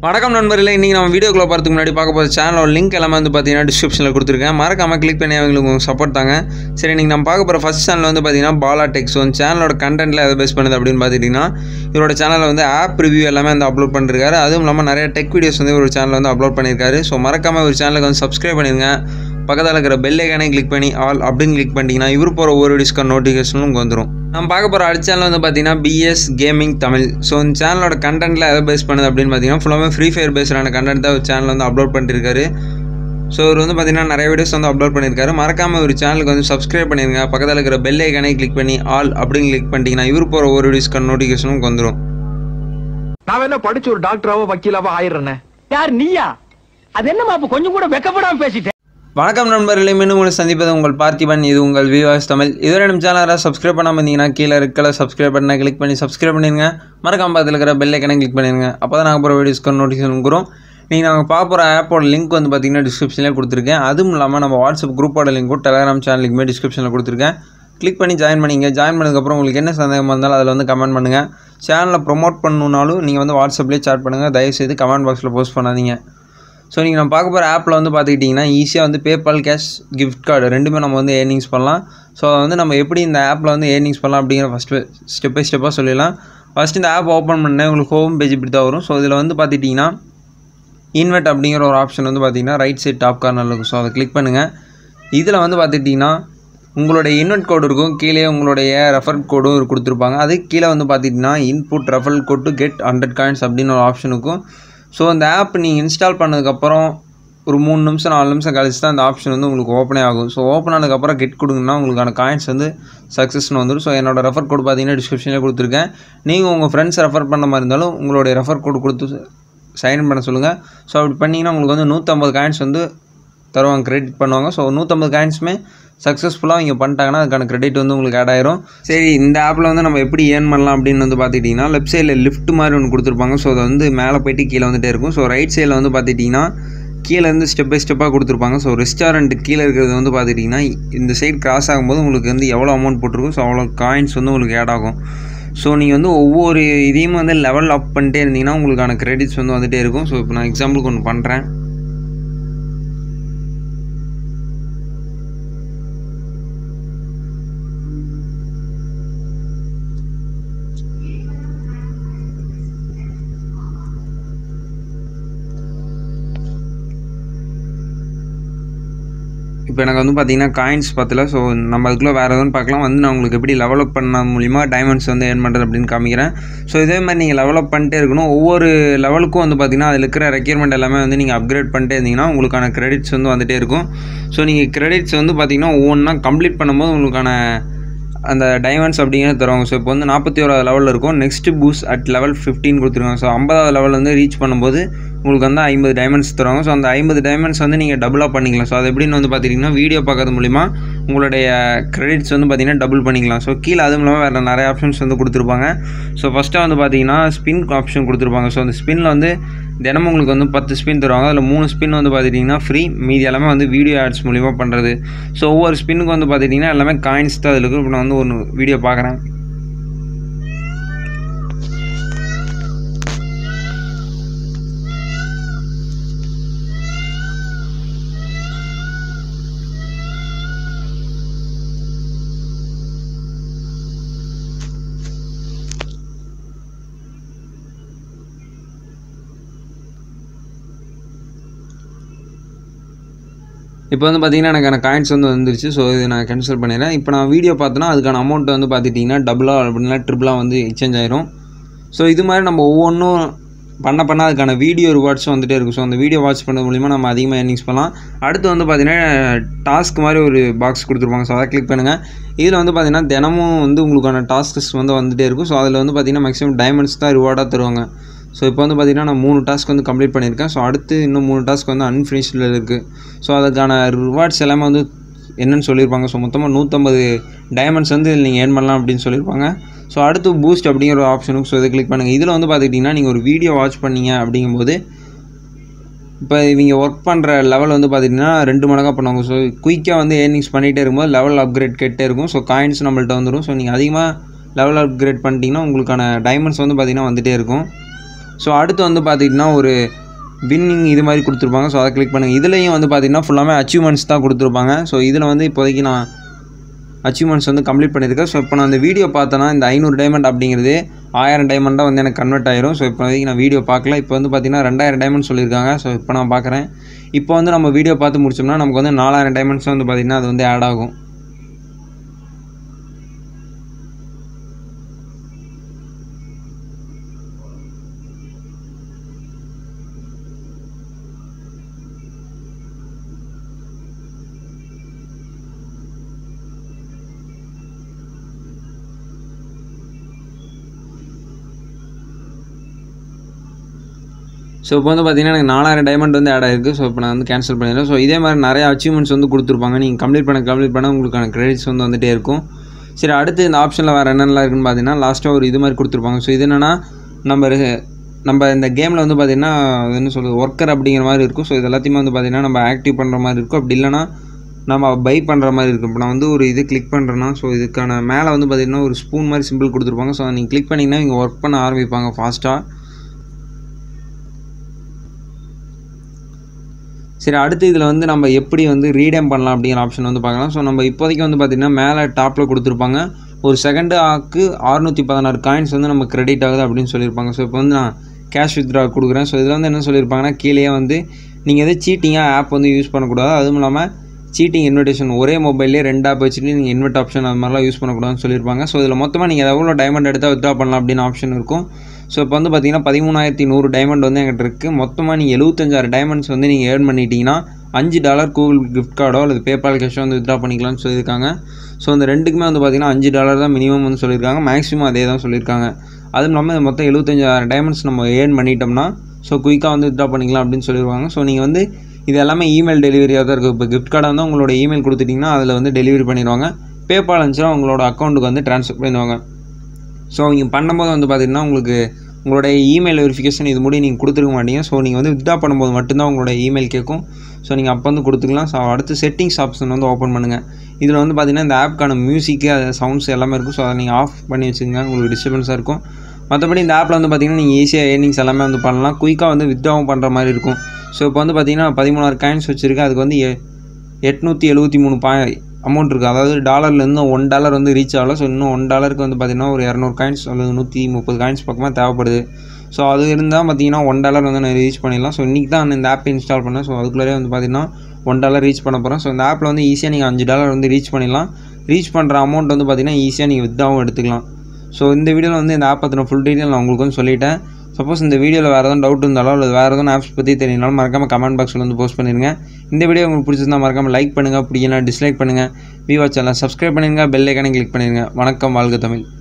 வணக்கம் நண்பர்களே இன்றைக்கி நம்ம வீடியோக்குள்ள போகிறதுக்கு முன்னாடி பார்க்க போகிற சேனலோட லிங்க் எல்லாமே வந்து பார்த்தீங்கன்னா டிஸ்கிரிப்ஷனில் கொடுத்துருக்கேன் மறக்காமல் கிளிக் பண்ணி அவங்களுக்கு சப்போர்ட் தாங்க சரி இன்றைக்கி நம்ம பார்க்க போகிற ஃபஸ்ட் சேனல் வந்து பார்த்தீங்கன்னா பாலா டெக்ஸ் ஒன் சேனலோட கண்டென்ட்டில் எதை பேஸ் பண்ணுது அப்படின்னு பார்த்துட்டிங்கன்னா இவரோட சேனலில் வந்து ஆப் ரிவ்யூ எல்லாமே வந்து அப்லோட் பண்ணிருக்காரு அதுவும் இல்லாமல் நிறைய டெக் வீடியோஸ் வந்து ஒரு சேனல் வந்து அப்லோட் பண்ணியிருக்காரு ஸோ மறக்காமல் ஒரு சேனலுக்கு வந்து சப்ஸ்கிரைப் பண்ணிடுங்க பக்கத்தில் இருக்கிற பெல் ஐக்கானே கிளிக் பண்ணி ஆல் அப்படின்னு கிளிக் பண்ணிட்டீங்கன்னா இவர் போகிற ஒவ்வொரு டிஸ்கவுண்ட் நோட்டிஃபிகேஷனும் உங்களுக்கு வந்துடும் நம்ம பார்க்க போகிற அடுத்த சேனல் வந்து பார்த்தீங்கன்னா பிஎஸ் கேமிங் தமிழ் ஸோ இந்த சேனலோட கண்டென்ட்டில் எதை பேஸ் பண்ணுது அப்படின்னு பார்த்தீங்கன்னா ஃபுல்லாமே ஃப்ரீ ஃபயர் பேஸ்டான கண்டென்ட் தான் ஒரு சேனல் வந்து அப்லோட் பண்ணிருக்காரு ஸோ இவர் வந்து பார்த்தீங்கன்னா நிறைய வீடியோஸ் வந்து அப்லோட் பண்ணியிருக்காரு மறக்காமல் ஒரு சேனலுக்கு வந்து சப்ஸ்கிரைப் பண்ணிடுங்க பக்கத்தில் இருக்கிற பெல் ஐக்கானே கிளிக் பண்ணி ஆல் அப்படின்னு கிளிக் பண்ணிட்டீங்கன்னா இவர் போகிற ஒவ்வொரு டிஸ்கவுண்ட் நோட்டிஃபிகேஷனும் உங்களுக்கு வந்துடும் நான் என்ன படிச்சு ஒரு டாக்டராவோ வக்கீலாவோ ஆயிடுறேனே யார் நீயா அது என்னமா அப்ப கொஞ்சம் கூட வெக்கப்படாம பேசிட்டேன் வணக்கம் நண்பர்களே மீண்டும் உங்களை சந்திப்பது உங்கள் பார்த்திபன் இது உங்கள் விவாஸ் தமிழ் இதுவரை நம்ம சேனலை சப்ஸ்கிரைப் பண்ணாமல் இருந்தீங்கன்னா கீழே இருக்கல சப்ஸ்கிரைப் பண்ண கிளிக் பண்ணி சப்ஸ்கிரைப் பண்ணிடுங்க மறக்காம பக்கத்தில் இருக்கிற பெல் ஐக்கனை கிளிக் பண்ணிடுங்க அப்போ தான் நாங்கள் போகிற வீடியோஸ்க்கு நோட்டிஃபிகேஷன் கொடுக்குறோம் நீங்கள் நாங்கள் பார்க்க போகிற ஆப்போட லிங்க் வந்து பார்த்தீங்கன்னா டிஸ்கிரிப்ஷனில் கொடுத்துருக்கேன் அதுவும் இல்லாமல் நம்ம வாட்ஸ்அப் குரூப்போட லிங்க்கும் டெலிகிராம் சேனல் லிங்க்குமே டிஸ்கிரிப்ஷனில் கொடுத்துருக்கேன் கிளிக் பண்ணி ஜாயின் பண்ணிங்க ஜாயின் பண்ணதுக்கப்புறம் உங்களுக்கு என்ன சந்தேகமாக இருந்தாலும் அதில் வந்து கமெண்ட் பண்ணுங்கள் சேனலை ப்ரொமோட் பண்ணணுன்னாலும் நீங்கள் வந்து வாட்ஸ்அப்லேயே சேட் பண்ணுங்கள் தயவுசெய்து கமெண்ட் பாக்ஸில் போஸ்ட் பண்ணாதீங்க ஸோ நீங்கள் நம்ம பார்க்க போகிற ஆப்பில் வந்து பார்த்துக்கிட்டிங்கன்னா ஈஸியாக வந்து பேபால் கேஷ் கிஃப்ட் கார்டு ரெண்டுமே நம்ம வந்து ஏர்னிங்ஸ் பண்ணலாம் ஸோ வந்து நம்ம எப்படி இந்த ஆப்பில் வந்து ஏர்னிங்ஸ் பண்ணலாம் அப்படிங்கிற ஃபஸ்ட்டு ஸ்டெப் பை ஸ்டெப்பாக சொல்லிடலாம் ஃபஸ்ட் இந்த ஆப் ஓப்பன் பண்ணேன் உங்களுக்கு ஹோம் பேஜ் இப்படி தான் வரும் ஸோ இதில் வந்து பார்த்துட்டிங்கன்னா இன்வெர்ட் அப்படிங்கிற ஒரு ஆப்ஷன் வந்து பார்த்தீங்கன்னா ரைட் சைட் டாப் கார்னரில் இருக்கும் ஸோ அதை கிளிக் பண்ணுங்கள் இதில் வந்து பார்த்துட்டிங்கன்னா உங்களுடைய இன்வெர்ட் கோடு இருக்கும் கீழே உங்களுடைய ரெஃபர் கோடும் கொடுத்துருப்பாங்க அது கீழே வந்து பார்த்துட்டிங்கன்னா input refer code to get hundred coins அப்படின்னு ஒரு ஆப்ஷன் இருக்கும் ஸோ அந்த ஆப் நீங்கள் இன்ஸ்டால் பண்ணதுக்கப்புறம் ஒரு மூணு நிமிஷம் நாலு நிமிஷம் கழிச்சு தான் அந்த ஆப்ஷன் வந்து உங்களுக்கு ஓப்பனே ஆகும் ஸோ ஓப்பன் ஆனதுக்கப்புறம் கெட் கொடுங்கன்னா உங்களுக்கான காயின்ஸ் வந்து சக்ஸஸ்னு வந்துடும் ஸோ என்னோட ரெஃபர் கோடு பார்த்தீங்கன்னா டிஸ்கிரிப்ஷனில் கொடுத்துருக்கேன் நீங்கள் உங்கள் ஃப்ரெண்ட்ஸ் ரெஃபர் பண்ண மாதிரி இருந்தாலும் உங்களுடைய ரெஃபர் கோடு கொடுத்து சைன் பண்ண சொல்லுங்கள் ஸோ அப்படி பண்ணிங்கன்னா உங்களுக்கு வந்து நூற்றம்பது காயின்ஸ் வந்து தருவாங்க கிரெடிட் பண்ணுவாங்க ஸோ நூற்றம்பது காயின்ஸுமே சக்ஸஸ்ஃபுல்லாக இங்கே பண்ணிட்டாங்கன்னா அதுக்கான கிரெடிட் வந்து உங்களுக்கு ஆட் ஆயிரும் சரி இந்த ஆப்பில் வந்து நம்ம எப்படி ஏர்ன் பண்ணலாம் அப்படின்னு வந்து பார்த்துக்கிட்டிங்கன்னா லெஃப்ட் சைடில் லிஃப்ட் மாதிரி ஒன்று கொடுத்துருப்பாங்க ஸோ அது வந்து மேலே போயிட்டு கீழே வந்துட்டே இருக்கும் ஸோ ரைட் சைடில் வந்து பார்த்துக்கிட்டிங்கன்னா கீழே இருந்து ஸ்டெப் பை ஸ்டெப்பாக கொடுத்துருப்பாங்க ஸோ ரெஸ்டாரண்ட் கீழே இருக்கிறது வந்து பார்த்துக்கிட்டிங்கன்னா இந்த சைடு கிராஸ் ஆகும்போது உங்களுக்கு வந்து எவ்வளோ அமௌண்ட் போட்டிருக்கும் ஸோ அவ்வளோ காயின்ஸ் வந்து உங்களுக்கு ஆட் ஆகும் ஸோ நீங்கள் வந்து ஒவ்வொரு இதையும் வந்து லெவல் அப் பண்ணிட்டே இருந்தீங்கன்னா உங்களுக்கான கிரெடிட்ஸ் வந்து வந்துகிட்டே இருக்கும் ஸோ இப்போ நான் எக்ஸாம்பிளுக்கு ஒன்று பண்ணுறேன் இப்போ எனக்கு வந்து பார்த்தீங்கன்னா காயின்ஸ் பத்தல ஸோ நம்ம அதுக்குள்ளே வேறு எதுவும் பார்க்கலாம் வந்து நான் உங்களுக்கு எப்படி லெவலப் பண்ண மூலிமா டைமண்ட்ஸ் வந்து ஏர்ன் பண்ணுறது அப்படின்னு காமிக்கிறேன் ஸோ இதே மாதிரி நீங்கள் லெவலப் பண்ணிட்டே இருக்கணும் ஒவ்வொரு லெவலுக்கும் வந்து பார்த்தீங்கன்னா அதில் இருக்கிற ரெக்யர்மெண்ட் எல்லாமே வந்து நீங்கள் அப்கிரேட் பண்ணிட்டே இருந்தீங்கன்னா உங்களுக்கான கிரெடிட்ஸ் வந்து வந்துகிட்டே இருக்கும் ஸோ நீங்கள் கிரெடிட்ஸ் வந்து பார்த்தீங்கன்னா ஒவ்வொன்றா கம்ப்ளீட் பண்ணும்போது உங்களுக்கான அந்த டைமண்ட்ஸ் அப்படிங்கிறது தருவாங்க ஸோ இப்போ வந்து நாற்பத்தி ஓராவது லெவலில் இருக்கும் next boost at level fifteen கொடுத்துருக்காங்க ஸோ ஐம்பதாவது லெவல் வந்து ரீச் பண்ணும்போது உங்களுக்கு வந்து ஐம்பது டைமண்ட்ஸ் தருவாங்க ஸோ அந்த ஐம்பது டைமண்ட்ஸ் வந்து நீங்கள் டபுளாக பண்ணிக்கலாம் ஸோ அது எப்படின்னு வந்து பார்த்தீங்கன்னா வீடியோ பார்க்கறது மூலிமா உங்களுடைய கிரெடிட்ஸ் வந்து பார்த்தீங்கன்னா டபுள் பண்ணிக்கலாம் ஸோ கீழே அதுவும் இல்லாமல் வேறு நிறைய ஆப்ஷன்ஸ் வந்து கொடுத்துருப்பாங்க ஸோ ஃபஸ்ட்டாக வந்து பார்த்தீங்கன்னா ஸ்பின் ஆப்ஷன் கொடுத்துருப்பாங்க ஸோ அந்த ஸ்பின்னில் வந்து தினமும் உங்களுக்கு வந்து பத்து ஸ்பின் தருவாங்க அதில் மூணு ஸ்பின் வந்து பார்த்துட்டிங்கன்னா ஃப்ரீ மீதி எல்லாமே வந்து வீடியோ ஆட்ஸ் மூலிமா பண்ணுறது ஸோ ஒவ்வொரு ஸ்பின்னுக்கு வந்து பார்த்துட்டிங்கன்னா எல்லாமே காயின்ஸ் தான் அதில் இருக்கும் இப்போ நான் வந்து ஒன்று வீடியோ பார்க்குறேன் இப்போ வந்து பார்த்தீங்கன்னா எனக்கான காயின்ஸ் வந்து வந்துருச்சு ஸோ இது நான் கேன்சல் பண்ணிடுறேன் இப்போ நான் வீடியோ பார்த்தோன்னா அதுக்கான அமௌண்ட் வந்து பார்த்துட்டிங்கன்னா டபுளாக அப்படின்னா ட்ரிபிளாக வந்து எக்ஸ்சேஞ்ச் ஆயிரும் ஸோ இது மாதிரி நம்ம ஒவ்வொன்றும் பண்ண பண்ண அதுக்கான வீடியோ ரிவார்ட்ஸும் வந்துகிட்டே இருக்கும் ஸோ அந்த வீடியோ வாட்ச் பண்ணது மூலிமா நம்ம அதிகமாக ஏர்னிங்ஸ் பண்ணலாம் அடுத்து வந்து பார்த்திங்கன்னா டாஸ்க் மாதிரி ஒரு பாக்ஸ் கொடுத்துருப்பாங்க ஸோ அதை கிளிக் பண்ணுங்கள் இதில் வந்து பார்த்திங்கன்னா தினமும் வந்து உங்களுக்கான டாஸ்க்ஸ் வந்து வந்துகிட்டே இருக்கும் ஸோ அதில் வந்து பார்த்திங்கன்னா மேக்ஸிமம் டைமண்ட்ஸ் தான் ரிவார்டாக தருவாங்க ஸோ இப்போ வந்து பார்த்திங்கன்னா நான் மூணு டாஸ்க் வந்து கம்ப்ளீட் பண்ணியிருக்கேன் ஸோ அடுத்து இன்னும் மூணு டாஸ்க் வந்து அன்ஃபினிஷ்டில் இருக்குது ஸோ அதுக்கான ரிவார்ட்ஸ் எல்லாமே வந்து என்னென்னு சொல்லியிருப்பாங்க ஸோ மொத்தமாக நூற்றம்பது டைமண்ட்ஸ் வந்து இதில் நீங்கள் ஏர்ன் பண்ணலாம் அப்படின்னு சொல்லியிருப்பாங்க ஸோ அடுத்து பூஸ்ட் அப்படிங்கிற ஒரு ஆப்ஷனுக்கு ஸோ இதை கிளிக் பண்ணுங்கள் இதில் வந்து பார்த்துக்கிட்டிங்கன்னா நீங்கள் ஒரு வீடியோ வாட்ச் பண்ணீங்க அப்படிங்கும்போது இப்போ இவங்க ஒர்க் பண்ணுற லெவல் வந்து பார்த்திங்கன்னா ரெண்டு மடங்காக பண்ணுவாங்க ஸோ குயிக்காக வந்து ஏர்னிங்ஸ் பண்ணிகிட்டே இருக்கும்போது லெவல் அப்கிரேட் கேட்டே இருக்கும் ஸோ காயின்ஸ் நம்மள்ட்ட வந்துடும் ஸோ நீங்கள் அதிகமாக லெவல் அப்கிரேட் பண்ணிட்டீங்கன்னா உங்களுக்கான டைமண்ட்ஸ் வந்து பார்த்திங்கன்னா வந்துகிட்டே இருக்கும் ஸோ அடுத்து வந்து பார்த்திங்கன்னா ஒரு வின்னிங் இது மாதிரி கொடுத்துருப்பாங்க ஸோ அதை கிளிக் பண்ணுங்கள் இதுலேயும் வந்து பார்த்திங்கன்னா ஃபுல்லாமே அச்சீவ்மெண்ட்ஸ் தான் கொடுத்துருப்பாங்க ஸோ இதில் வந்து இப்போதைக்கு நான் அச்சீவ்மெண்ட்ஸ் வந்து கம்ப்ளீட் பண்ணியிருக்கேன் ஸோ இப்போ நான் அந்த வீடியோ பார்த்தேன்னா இந்த ஐநூறு டைமண்ட் அப்படிங்கிறது ஆயிரம் டைமண்டாக வந்து எனக்கு கன்வெர்ட் ஆயிரும் ஸோ இப்போ நான் வீடியோ பார்க்கல இப்போ வந்து பார்த்தீங்கன்னா ரெண்டாயிரம் டைமண்ட் சொல்லியிருக்காங்க ஸோ இப்போ நான் பார்க்குறேன் இப்போ வந்து நம்ம வீடியோ பார்த்து முடிச்சோம்னா நமக்கு வந்து நாலாயிரம் டைமண்ட்ஸ் வந்து பார்த்திங்கன்னா அது வந்து ஆட் ஆகும் ஸோ இப்போ வந்து பார்த்தீங்கன்னா எனக்கு நாலாயிரம் டைமண்ட் வந்து ஆட் ஆயிருக்கு ஸோ இப்போ நான் வந்து கேன்சல் பண்ணிடுறேன் ஸோ இதே மாதிரி நிறைய அச்சீவ்மெண்ட்ஸ் வந்து கொடுத்துருப்பாங்க நீங்கள் கம்ப்ளீட் பண்ண கம்ப்ளீட் பண்ண உங்களுக்கான கிரெடிட்ஸ் வந்து வந்துட்டே இருக்கும் சரி அடுத்து இந்த ஆப்ஷனில் வேறு என்னென்னலாம் இருக்குன்னு பார்த்தீங்கன்னா லாஸ்ட்டாக ஒரு இது மாதிரி கொடுத்துருப்பாங்க ஸோ இது என்னென்னா நம்ம ரெ- நம்ம இந்த கேமில் வந்து பார்த்திங்கன்னா அது என்ன சொல்கிறது ஒர்க்கர் அப்படிங்கிற மாதிரி இருக்கும் ஸோ இது எல்லாத்தையுமே வந்து பார்த்திங்கன்னா நம்ம ஆக்டிவ் பண்ணுற மாதிரி இருக்கும் அப்படி இல்லைன்னா நம்ம பை பண்ணுற மாதிரி இருக்கும் இப்போ நான் வந்து ஒரு இது கிளிக் பண்ணுறேன்னா ஸோ இதுக்கான மேலே வந்து பார்த்திங்கன்னா ஒரு ஸ்பூன் மாதிரி சிம்பிள் கொடுத்துருப்பாங்க ஸோ நீங்கள் கிளிக் பண்ணிங்கன்னா இங்கே ஒர்க் பண்ண ஆரம்பிப்பாங்க ஃபாஸ்ட்டாக சரி அடுத்து இதில் வந்து நம்ம எப்படி வந்து ரீடேம் பண்ணலாம் அப்படிங்கிற ஆப்ஷன் வந்து பார்க்கலாம் ஸோ நம்ம இப்போதைக்கு வந்து பார்த்திங்கன்னா மேலே டாப்பில் கொடுத்துருப்பாங்க ஒரு செகண்டு ஆக்கு அறுநூற்றி பதினாறு காயின்ஸ் வந்து நம்ம கிரெடிட் ஆகுது அப்படின்னு சொல்லியிருப்பாங்க ஸோ இப்போ வந்து நான் கேஷ் வித்ட்ரா கொடுக்குறேன் ஸோ இதில் வந்து என்ன சொல்லியிருப்பாங்கன்னா கீழேயே வந்து நீங்கள் எது சீட்டிங்காக ஆப் வந்து யூஸ் பண்ணக்கூடாது அதுவும் இல்லாமல் சீட்டிங் இன்விடேஷன் ஒரே மொபைல்லே ரெண்டு ஆப் வச்சுட்டு நீங்கள் இன்வெர்ட் ஆப்ஷன் அது மாதிரிலாம் யூஸ் பண்ணக்கூடாதுன்னு சொல்லியிருப்பாங்க ஸோ இதில் மொத்தமாக நீங்கள் எவ்வளோ டைமண்ட் எடுத்தால் வித்ட்ரா பண்ணலாம் அப்படின்னு ஆப்ஷன் இருக்கும் ஸோ இப்போ வந்து பார்த்தீங்கன்னா பதிமூணாயிரத்தி நூறு டைமண்ட் வந்து எங்கிட்ட இருக்குது மொத்தமாக நீங்கள் எழுபத்தஞ்சாறு டைமண்ட்ஸ் வந்து நீங்கள் ஏர்ன் பண்ணிட்டீங்கன்னா அஞ்சு டாலர் கூகுள் கிஃப்ட் கார்டோ அல்லது பேபால் கேஷோ வந்து வித்ட்ரா பண்ணிக்கலாம்னு சொல்லியிருக்காங்க ஸோ இந்த ரெண்டுக்குமே வந்து பார்த்தீங்கன்னா அஞ்சு டாலர் தான் மினிமம் வந்து சொல்லியிருக்காங்க மேக்ஸிமம் அதே தான் சொல்லியிருக்காங்க அதுவும் இல்லாமல் இது மொத்தம் எழுபத்தஞ்சாயிரம் டைமண்ட்ஸ் நம்ம ஏர்ன் பண்ணிட்டோம்னா ஸோ குயிக்காக வந்து வித்ட்ரா பண்ணிக்கலாம் அப்படின்னு சொல்லிடுவாங்க ஸோ நீங்கள் வந்து இது எல்லாமே இமெயில் டெலிவரியாக தான் இருக்குது இப்போ கிஃப்ட் கார்டாக இருந்தால் உங்களோட இமெயில் கொடுத்துட்டிங்கன்னா அதில் வந்து டெலிவரி பண்ணிடுவாங்க பேபால் இருந்துச்சுன்னா உங்களோட அக்கௌண்ட்டுக்கு வந்து ட்ரான்ஸ்ஃபர் பண்ணிடுவாங்க ஸோ நீங்கள் பண்ணும்போது வந்து பார்த்தீங்கன்னா உங்களுக்கு உங்களோட இமெயில் வெரிஃபிகேஷன் இது முடி நீங்கள் கொடுத்துருக்க மாட்டீங்க ஸோ நீங்கள் வந்து வித்ட்ரா பண்ணும்போது மட்டும்தான் உங்களோட இமெயில் கேட்கும் ஸோ நீங்கள் அப்போ வந்து கொடுத்துக்கலாம் ஸோ அடுத்து செட்டிங்ஸ் ஆப்ஷன் வந்து ஓப்பன் பண்ணுங்கள் இதில் வந்து பார்த்தீங்கன்னா இந்த ஆப்க்கான மியூசிக்கு அது சவுண்ட்ஸ் எல்லாமே இருக்கும் ஸோ அதை நீங்கள் ஆஃப் பண்ணி வச்சுக்கோங்க உங்களுக்கு டிஸ்டர்பன்ஸாக இருக்கும் மற்றபடி இந்த ஆப்பில் வந்து பார்த்தீங்கன்னா நீங்கள் ஈஸியாக ஏர்னிங்ஸ் எல்லாமே வந்து பண்ணலாம் குயிக்காக வந்து வித்ட்ராவும் பண்ணுற மாதிரி இருக்கும் ஸோ இப்போ வந்து பார்த்தீங்கன்னா பதிமூணாயிரம் காயின்ஸ் வச்சுருக்கேன் அதுக்கு வந்து எ- எட்நூற்றி எழுபத்தி மூணு பாய் அமௌண்ட் இருக்குது அதாவது டாலர்லேருந்து ஒன் டாலர் வந்து ரீச் ஆகல ஸோ இன்னும் ஒன் டாலருக்கு வந்து பார்த்திங்கன்னா ஒரு இரநூறு காயின்ஸ் அல்லது நூற்றி முப்பது காயின்ஸ் பக்கமாக தேவைப்படுது ஸோ அது இருந்தால் பார்த்தீங்கன்னா ஒன் டாலர் வந்து நான் ரீச் பண்ணிடலாம் ஸோ இன்றைக்கி தான் நான் இந்த ஆப்பை இன்ஸ்டால் பண்ணேன் ஸோ அதுக்குள்ளே வந்து பார்த்தீங்கன்னா ஒன் டாலர் ரீச் பண்ண போகிறேன் ஸோ இந்த ஆப்பில் வந்து ஈஸியாக நீங்கள் அஞ்சு டாலர் வந்து ரீச் பண்ணிடலாம் ரீச் பண்ணுற அமௌண்ட் வந்து பார்த்தீங்கன்னா ஈஸியாக நீங்கள் வித்தாகவும் எடுத்துக்கலாம் ஸோ இந்த வீடியோவில் வந்து இந்த ஆப் பற்றின ஃபுல் டீட்டெயில் நான் உங்களுக்கு வந்து சொல்லிட்டேன் சப்போஸ் இந்த வீடியோவில் வேறு எதுவும் டவுட் இருந்தாலோ அல்லது வேறு எதுவும் ஆப்ஸ் பற்றி தெரியனாலும் மறக்காமல் கமெண்ட் பாக்ஸில் வந்து போஸ்ட் பண்ணிடுங்க இந்த வீடியோ உங்களுக்கு பிடிச்சிருந்தா மறக்காமல் லைக் பண்ணுங்கள் பிடிக்கலாம் டிஸ்லைக் பண்ணுங்கள் விவா சேனல் சப்ஸ்கிரைப் பண்ணிடுங்க பெல் ஐக்கானே கிளிக் பண்ணிடுங்க வணக்கம் வாழ்க தமிழ்